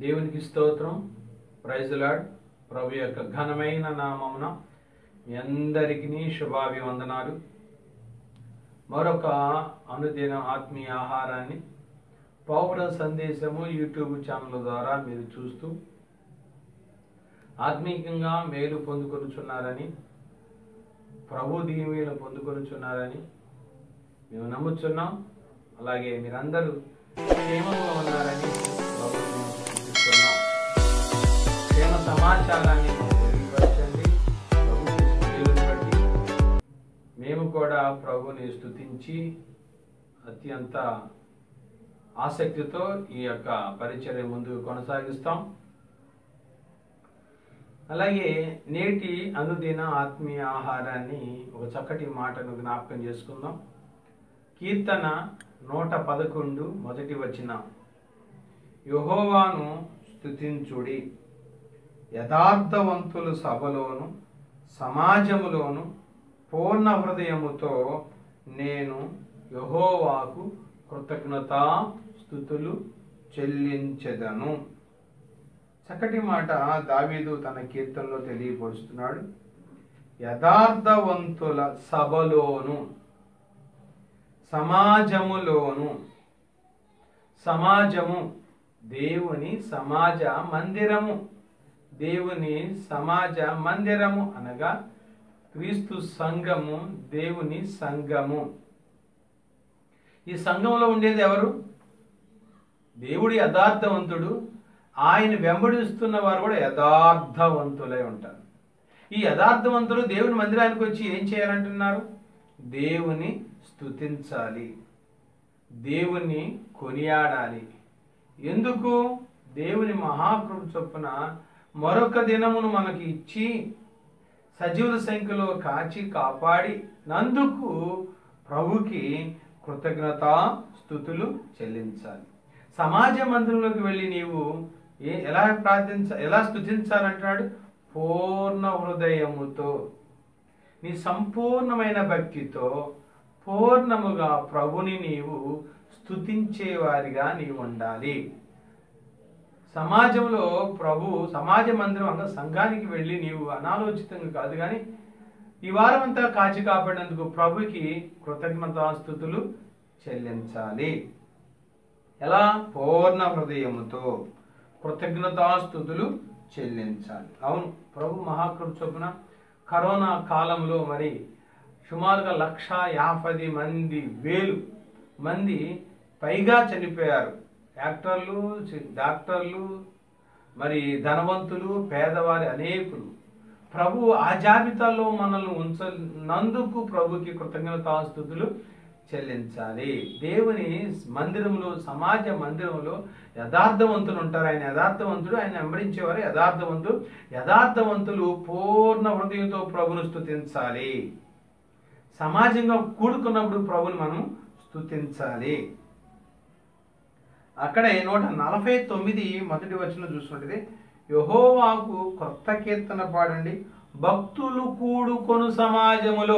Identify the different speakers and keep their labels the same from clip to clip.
Speaker 1: దేవునికి స్తోత్రం ప్రైజులాడ్ ప్రభు యొక్క ఘనమైన నామమున మీ అందరికీ శుభాభివందనాలు మరొక అనుదిన ఆత్మీయ ఆహారాన్ని పౌర సందేశము యూట్యూబ్ ఛానల్ ద్వారా మీరు చూస్తూ ఆత్మీయంగా మేలు పొందుకొనుచున్నారని ప్రభు దీవెనలు పొందుకొనుచున్నారని మేము నమ్ముచున్నాం అలాగే మీరందరూ క్షేమంగా ఉన్నారని ప్రభువుని స్తుతిస్తున్నాం క్షేమ సమాచారాన్ని తెలియపరచండి ప్రభు చేసిన మేలుని బట్టి మేము కూడా ప్రభుని స్తుతించి అత్యంత ఆసక్తితో ఈ యొక్క పరిచర్య ముందుకు కొనసాగిస్తాం అలాగే నేటి అనుదిన ఆత్మీయ ఆహారాన్ని ఒక చక్కటి మాటను జ్ఞాపకం చేసుకుందాం కీర్తన నూట పదకొండు మొదటి వచ్చిన యహోవాను స్తుతించుడి యథార్థవంతులు సభలోను సమాజములోను పూర్ణ హృదయముతో నేను యహోవాకు కృతజ్ఞతా స్థుతులు చెల్లించెదను చక్కటి మాట దావీదు తన కీర్తనలో తెలియపరుస్తున్నాడు యథార్థవంతుల సభలోను సమాజములోను సమాజము దేవుని సమాజ మందిరము దేవుని సమాజ మందిరము అనగా క్రీస్తు సంఘము దేవుని సంఘము ఈ సంఘంలో ఉండేది ఎవరు దేవుడు యథార్థవంతుడు ఆయన వెంబడిస్తున్న వారు కూడా యథార్థవంతులై ఉంటారు ఈ యథార్థవంతులు దేవుని మందిరానికి వచ్చి ఏం చేయాలంటున్నారు దేవుని స్తుతించాలి దేవుని కొనియాడాలి ఎందుకు దేవుని మహాకృప చొప్పున మరొక దినమును మనకి ఇచ్చి సజీవుల సంఖ్యలో కాచి కాపాడి నందుకు ప్రభుకి కృతజ్ఞతా స్థుతులు చెల్లించాలి సమాజ మందిరంలోకి వెళ్ళి నీవు ఏ ఎలా ప్రార్థించ ఎలా స్థుతించాలంటున్నాడు పూర్ణ హృదయముతో నీ సంపూర్ణమైన భక్తితో పూర్ణముగా ప్రభుని నీవు స్థుతించేవారిగా నీవు ఉండాలి సమాజంలో ప్రభు సమాజ మందిరం అనగా సంఘానికి వెళ్ళి నీవు అనాలోచితంగా కాదు కానీ ఈ వారం అంతా కాచి కాపాడినందుకు ప్రభుకి కృతజ్ఞతాస్థుతులు చెల్లించాలి ఎలా పూర్ణ హృదయముతో కృతజ్ఞతాస్థుతులు చెల్లించాలి అవును ప్రభు మహాకృప చొప్పున కరోనా కాలంలో మరి సుమారుగా లక్ష యాభై మంది వేలు మంది పైగా చనిపోయారు యాక్టర్లు చి- డాక్టర్లు మరి ధనవంతులు పేదవారి అనేకులు ప్రభు ఆ జాబితాలో మనల్ని ఉంచనందుకు ప్రభుకి కృతజ్ఞతాస్థుతులు చెల్లించాలి దేవుని మందిరంలో సమాజ మందిరంలో యథార్థవంతులు ఉంటారు ఆయన యథార్థవంతుడు ఆయన వెంబడించేవారు యథార్థవంతులు యథార్థవంతులు పూర్ణ హృదయంతో ప్రభును స్తుతించాలి సమాజంగా కూడుకున్నప్పుడు ప్రభుని మనం స్తుతించాలి అక్కడే నూట నలభై తొమ్మిది మొదటి వచనం చూసుకుంటే యహోవాకు కొత్త కీర్తన పాడండి భక్తులు కూడుకొను సమాజములో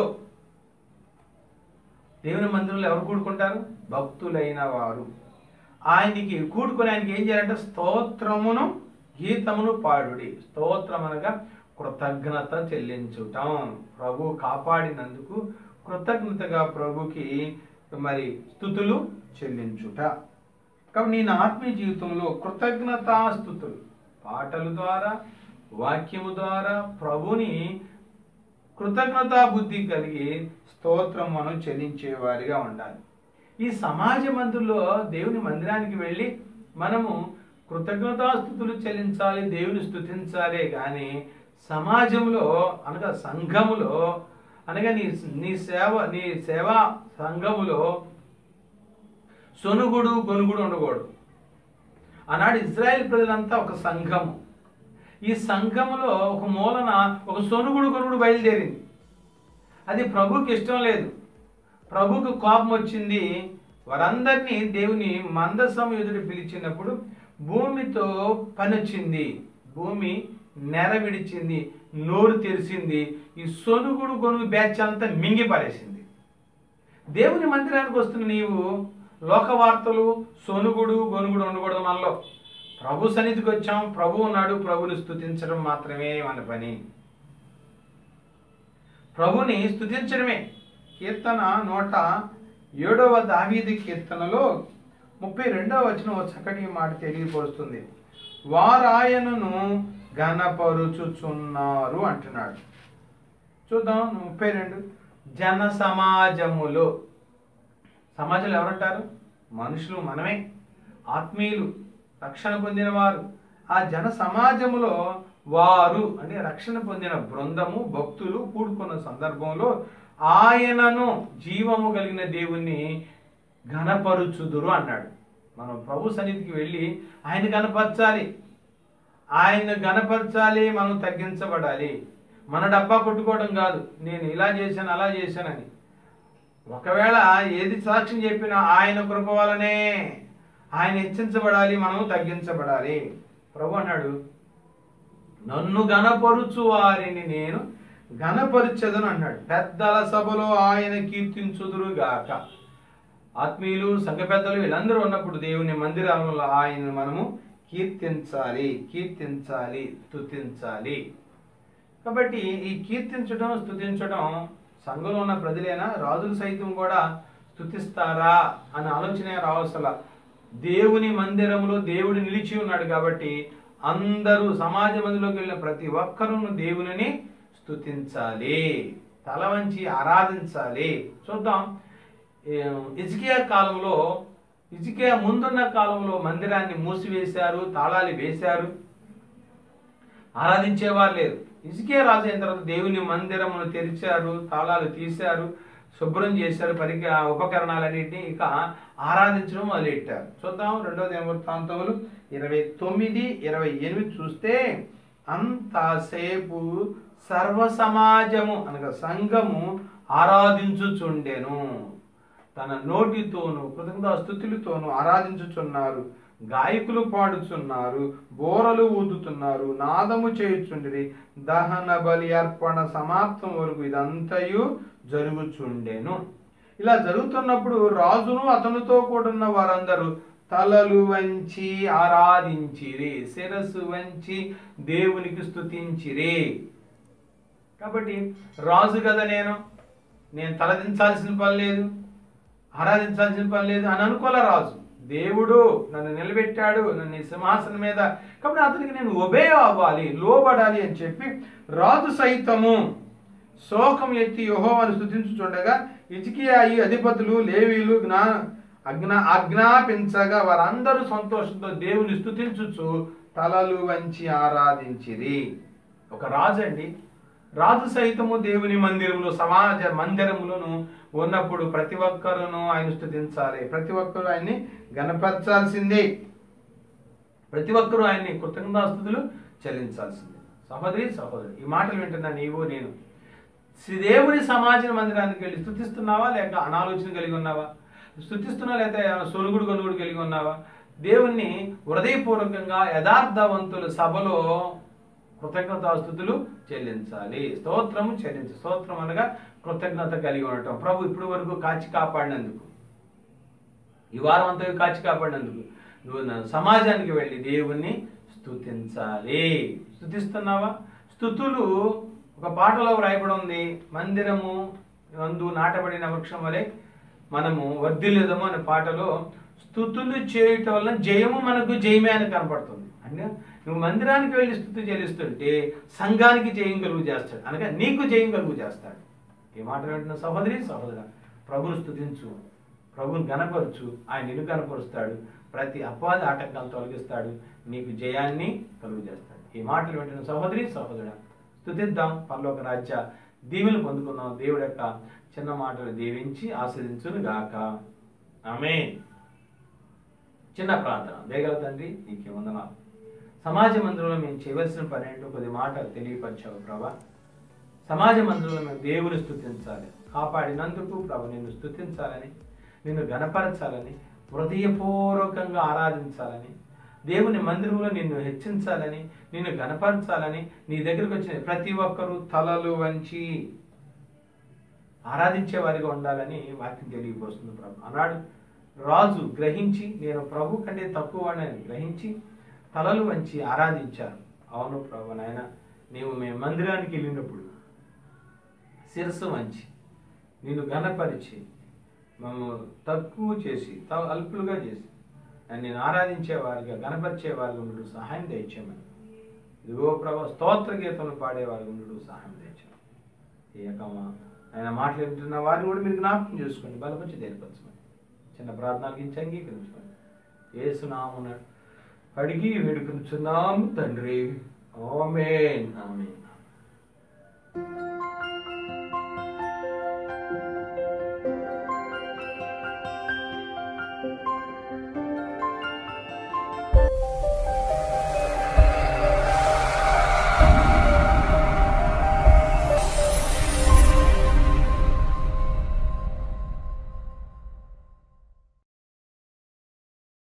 Speaker 1: దేవుని మందిరంలో ఎవరు కూడుకుంటారు భక్తులైన వారు ఆయనకి కూడుకొని ఆయనకి ఏం చేయాలంటే స్తోత్రమును గీతమును పాడుడి స్తోత్రం అనగా కృతజ్ఞత చెల్లించుటం ప్రభు కాపాడినందుకు కృతజ్ఞతగా ప్రభుకి మరి స్థుతులు చెల్లించుట కాబట్టి నేను ఆత్మీయ జీవితంలో కృతజ్ఞతాస్థుతులు పాటల ద్వారా వాక్యము ద్వారా ప్రభుని కృతజ్ఞతా బుద్ధి కలిగి స్తోత్రం మనం చెల్లించేవారిగా ఉండాలి ఈ సమాజ మందిరంలో దేవుని మందిరానికి వెళ్ళి మనము కృతజ్ఞతాస్థుతులు చెల్లించాలి దేవుని స్తుతించాలే కానీ సమాజంలో అనగా సంఘములో అనగా నీ నీ సేవ నీ సేవా సంఘములో సొనుగుడు గొనుగుడు ఉండకూడదు ఆనాడు ఇజ్రాయెల్ ప్రజలంతా ఒక సంఘము ఈ సంఘములో ఒక మూలన ఒక సొనుగుడు గొనుగుడు బయలుదేరింది అది ప్రభుకి ఇష్టం లేదు ప్రభుకు కోపం వచ్చింది వారందరినీ దేవుని మందసం ఎదురు పిలిచినప్పుడు భూమితో పని వచ్చింది భూమి నెర విడిచింది నోరు తెరిచింది ఈ సొనుగుడు గొనుగు బ్యాచ్ అంతా మింగి పారేసింది దేవుని మందిరానికి వస్తున్న నీవు లోక వార్తలు సొనుగుడు గొనుగుడు ఉండకూడదు మనలో ప్రభు సన్నిధికి వచ్చాం ప్రభు ఉన్నాడు ప్రభుని స్తుతించడం మాత్రమే మన పని ప్రభుని స్తుతించడమే కీర్తన నూట ఏడవ దావీది కీర్తనలో ముప్పై రెండవ వచనం ఒక చక్కటి మాట తెలియపరుస్తుంది వారాయనను ఘనపరుచుచున్నారు అంటున్నాడు చూద్దాం ముప్పై రెండు జన సమాజములో సమాజంలో ఎవరుంటారు మనుషులు మనమే ఆత్మీయులు రక్షణ పొందిన వారు ఆ జన సమాజములో వారు అంటే రక్షణ పొందిన బృందము భక్తులు కూడుకున్న సందర్భంలో ఆయనను జీవము కలిగిన దేవుణ్ణి ఘనపరుచుదురు అన్నాడు మనం ప్రభు సన్నిధికి వెళ్ళి ఆయన గనపరచాలి ఆయన గనపరచాలి మనం తగ్గించబడాలి మన డబ్బా కొట్టుకోవడం కాదు నేను ఇలా చేశాను అలా చేశానని ఒకవేళ ఏది సాక్ష్యం చెప్పినా ఆయన కృప వలనే ఆయన హెచ్చించబడాలి మనం తగ్గించబడాలి ప్రభు అన్నాడు నన్ను గనపరుచు వారిని నేను గనపరిచెదను అన్నాడు పెద్దల సభలో ఆయన కీర్తించుదురుగాక ఆత్మీయులు సంఘ పెద్దలు వీళ్ళందరూ ఉన్నప్పుడు దేవుని మందిరాలలో ఆయన మనము కీర్తించాలి కీర్తించాలి స్తుతించాలి కాబట్టి ఈ కీర్తించడం స్తుతించడం సంఘంలో ఉన్న ప్రజలైనా రాజులు సైతం కూడా స్తుతిస్తారా అనే ఆలోచన రావసల దేవుని మందిరంలో దేవుడు నిలిచి ఉన్నాడు కాబట్టి అందరూ సమాజ మందిలోకి వెళ్ళిన ప్రతి ఒక్కరూ దేవునిని స్తుతించాలి తల వంచి ఆరాధించాలి చూద్దాం ఇజికియా కాలంలో ఇజికియా ముందున్న కాలంలో మందిరాన్ని మూసివేశారు తాళాలు వేశారు ఆరాధించేవారు లేరు ఇసుకే రాజు అయిన తర్వాత దేవుని మందిరమును తెరిచారు తాళాలు తీశారు శుభ్రం చేశారు పరిక ఉపకరణాలన్నింటినీ ఇక ఆరాధించడం మొదలెట్టారు చూద్దాం రెండవ దినవృత్తాంతములు ఇరవై తొమ్మిది ఇరవై ఎనిమిది చూస్తే అంతసేపు సర్వ సమాజము అనగా సంఘము ఆరాధించుచుండెను తన నోటితోను కృతజ్ఞత స్థుతులతోను ఆరాధించుచున్నారు గాయకులు పాడుచున్నారు బోరలు ఊదుతున్నారు నాదము చేయుచుండిరి దహన బలి అర్పణ సమాప్తం వరకు ఇదంతయు జరుగుచుండెను ఇలా జరుగుతున్నప్పుడు రాజును అతనితో కూడున్న వారందరూ తలలు వంచి ఆరాధించిరి శిరస్సు వంచి దేవునికి స్తుతించిరి కాబట్టి రాజు కదా నేను నేను తలదించాల్సిన పని లేదు ఆరాధించాల్సిన పని లేదు అని అనుకోలే రాజు దేవుడు నన్ను నిలబెట్టాడు నన్ను ఈ సింహాసనం మీద కాబట్టి అతనికి నేను ఒబే అవ్వాలి లోబడాలి అని చెప్పి రాజు సైతము శోకం ఎత్తి యెహోవాను స్థుతించుచుండగా ఇజికియా ఈ అధిపతులు లేవీలు జ్ఞా అజ్ఞా ఆజ్ఞాపించగా వారందరూ సంతోషంతో దేవుని స్థుతించుచు తలలు వంచి ఆరాధించిరి ఒక రాజు అండి రాజు సైతము దేవుని మందిరంలో సమాజ మందిరములను ఉన్నప్పుడు ప్రతి ఒక్కరును ఆయన స్థుతించాలి ప్రతి ఒక్కరు ఆయన్ని గణపరచాల్సిందే ప్రతి ఒక్కరూ ఆయన్ని కృతజ్ఞతాస్తుతులు చెల్లించాల్సిందే సహోదరి సహోదరి ఈ మాటలు వింటున్నా నీవు నేను శ్రీ దేవుని సమాజ మందిరానికి వెళ్ళి స్థుతిస్తున్నావా లేక అనాలోచన కలిగి ఉన్నావా స్థుతిస్తున్నావా లేకపోతే ఏమైనా సొలుగుడు గొలుగుడు కలిగి ఉన్నావా దేవుణ్ణి హృదయపూర్వకంగా యథార్థవంతుల సభలో కృతజ్ఞతాస్థుతులు చెల్లించాలి స్తోత్రము చెల్లించు స్తోత్రం అనగా కృతజ్ఞత కలిగి ఉండటం ప్రభు ఇప్పటి వరకు కాచి కాపాడినందుకు ఈ వారం అంతా కాచి కాపాడినందుకు నువ్వు నా సమాజానికి వెళ్ళి దేవుణ్ణి స్తుతించాలి స్తుతిస్తున్నావా స్థుతులు ఒక పాటలో వ్రాయబడి ఉంది మందిరము నందు నాటబడిన వృక్షం వలె మనము వర్ధిల్లేదము అనే పాటలో స్థుతులు చేయటం వల్ల జయము మనకు జయమే అని కనపడుతుంది అంటే నువ్వు మందిరానికి వెళ్ళి స్థుతి చెల్లిస్తుంటే సంఘానికి జయం కలుగు చేస్తాడు అనగా నీకు జయం కలుగు చేస్తాడు ఈ మాట వింటున్న సహోదరి సహోదర ప్రభుని స్థుతించు ప్రభుని గనపరచు ఆయన నిన్ను గనపరుస్తాడు ప్రతి అపవాద ఆటంకాలు తొలగిస్తాడు నీకు జయాన్ని కలుగు చేస్తాడు ఈ మాటలు వింటున్న సహోదరి సహోదర స్థుతిద్దాం పరలోక రాజ్య దీవెలు పొందుకుందాం దేవుడి యొక్క చిన్న మాటలు దీవించి ఆస్వాదించును గాక ఆమె చిన్న ప్రార్థన దేగల తండ్రి నీకే వందనాలు సమాజ మందిరంలో మేము చేయవలసిన పని ఏంటో కొద్ది మాటలు తెలియపరిచావు ప్రభా సమాజ మందిరంలో మేము దేవుని స్థుతించాలి కాపాడినందుకు ప్రభు నిన్ను స్థుతించాలని నిన్ను గణపరచాలని హృదయపూర్వకంగా ఆరాధించాలని దేవుని మందిరంలో నిన్ను హెచ్చించాలని నిన్ను గణపరచాలని నీ దగ్గరకు వచ్చిన ప్రతి ఒక్కరూ తలలు వంచి ఆరాధించే వారిగా ఉండాలని వాక్యం తెలియపోస్తుంది ప్రభు అన్నాడు రాజు గ్రహించి నేను ప్రభు కంటే తక్కువ వాడిని గ్రహించి తలలు వంచి ఆరాధించారు అవును ప్రభు నాయన నీవు మేము మందిరానికి వెళ్ళినప్పుడు శిరస్సు వంచి నిన్ను ఘనపరిచి మమ్ము తక్కువ చేసి త- అల్పులుగా చేసి నేను ఆరాధించే వారిగా గణపరిచే వారిగా ఉండు సహాయం దయచేయమని ఇదిగో ప్రభు స్తోత్ర గీతలు పాడేవారు ఉండు సహాయం దయచేయమని ఏకమా ఆయన మాట్లాడుతున్న వారిని కూడా మీరు జ్ఞాపకం చేసుకోండి బలపరిచి దేనిపరచమని చిన్న ప్రార్థనలకి ఇచ్చి అంగీకరించుకోండి ఏసునామున అడిగి వేడుకొంచున్నాము తండ్రి ఆమేన్ ఆమేన్